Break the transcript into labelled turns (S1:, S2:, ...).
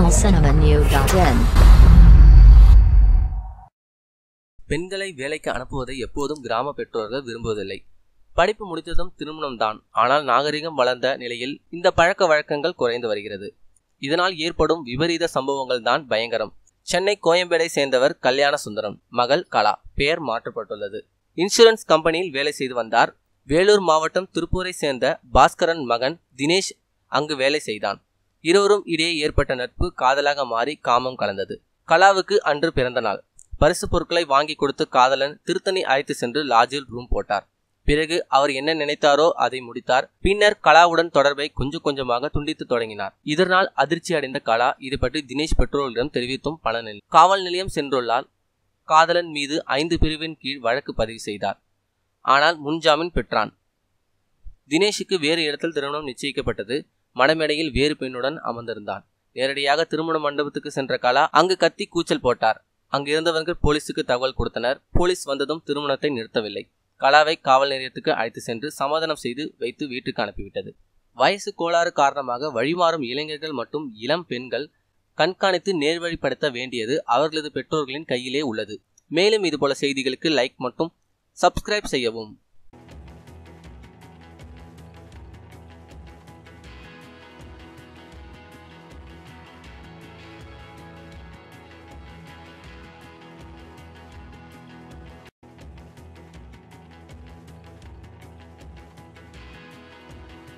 S1: tamilcinemanew.in
S2: பெண்களை வேலைக்கு அனுப்புவதை எப்போதும் கிராம பெற்றோர்கள் விரும்புவதில்லை படிப்பு முடித்ததும் திருமணம்தான் ஆனால் நாகரிகம் வளர்ந்த நிலையில் இந்த பழக்க வழக்கங்கள் குறைந்து வருகிறது இதனால் ஏற்படும் விபரீத சம்பவங்கள் தான் பயங்கரம் சென்னை கோயம்பேடை சேர்ந்தவர் கல்யாண சுந்தரம் மகள் கலா பெயர் மாற்றப்பட்டுள்ளது இன்சூரன்ஸ் கம்பெனியில் வேலை செய்து வந்தார் வேலூர் மாவட்டம் திருப்பூரை சேர்ந்த பாஸ்கரன் மகன் தினேஷ் அங்கு வேலை செய்தான் இருவரும் இடையே ஏற்பட்ட நட்பு காதலாக மாறி காமம் கலந்தது கலாவுக்கு அன்று பிறந்த நாள் பரிசு பொருட்களை வாங்கி கொடுத்து காதலன் திருத்தணி அழைத்து சென்று லாட்ஜில் ரூம் போட்டார் பிறகு அவர் என்ன நினைத்தாரோ அதை முடித்தார் பின்னர் கலாவுடன் தொடர்பை கொஞ்சம் கொஞ்சமாக துண்டித்து தொடங்கினார் இதனால் அதிர்ச்சி அடைந்த கலா இது பற்றி தினேஷ் பெற்றோர்களிடம் தெரிவித்தும் பலனில்லை காவல் நிலையம் சென்றுள்ளால் காதலன் மீது ஐந்து பிரிவின் கீழ் வழக்கு பதிவு செய்தார் ஆனால் முன்ஜாமீன் பெற்றான் தினேஷுக்கு வேறு இடத்தில் திருமணம் நிச்சயிக்கப்பட்டது மணமேடையில் வேறு பெண்ணுடன் அமர்ந்திருந்தான் நேரடியாக திருமண மண்டபத்துக்கு சென்ற கலா அங்கு கத்தி கூச்சல் போட்டார் அங்கு இருந்தவர்கள் போலீசுக்கு தகவல் கொடுத்தனர் போலீஸ் வந்ததும் திருமணத்தை நிறுத்தவில்லை கலாவை காவல் நிலையத்துக்கு அழைத்து சென்று சமாதானம் செய்து வைத்து வீட்டுக்கு அனுப்பிவிட்டது வயசு கோளாறு காரணமாக வழிமாறும் இளைஞர்கள் மற்றும் இளம் பெண்கள் கண்காணித்து நேர்வழிப்படுத்த வேண்டியது அவர்களது பெற்றோர்களின் கையிலே உள்ளது மேலும் இதுபோல செய்திகளுக்கு லைக் மற்றும் சப்ஸ்கிரைப் செய்யவும்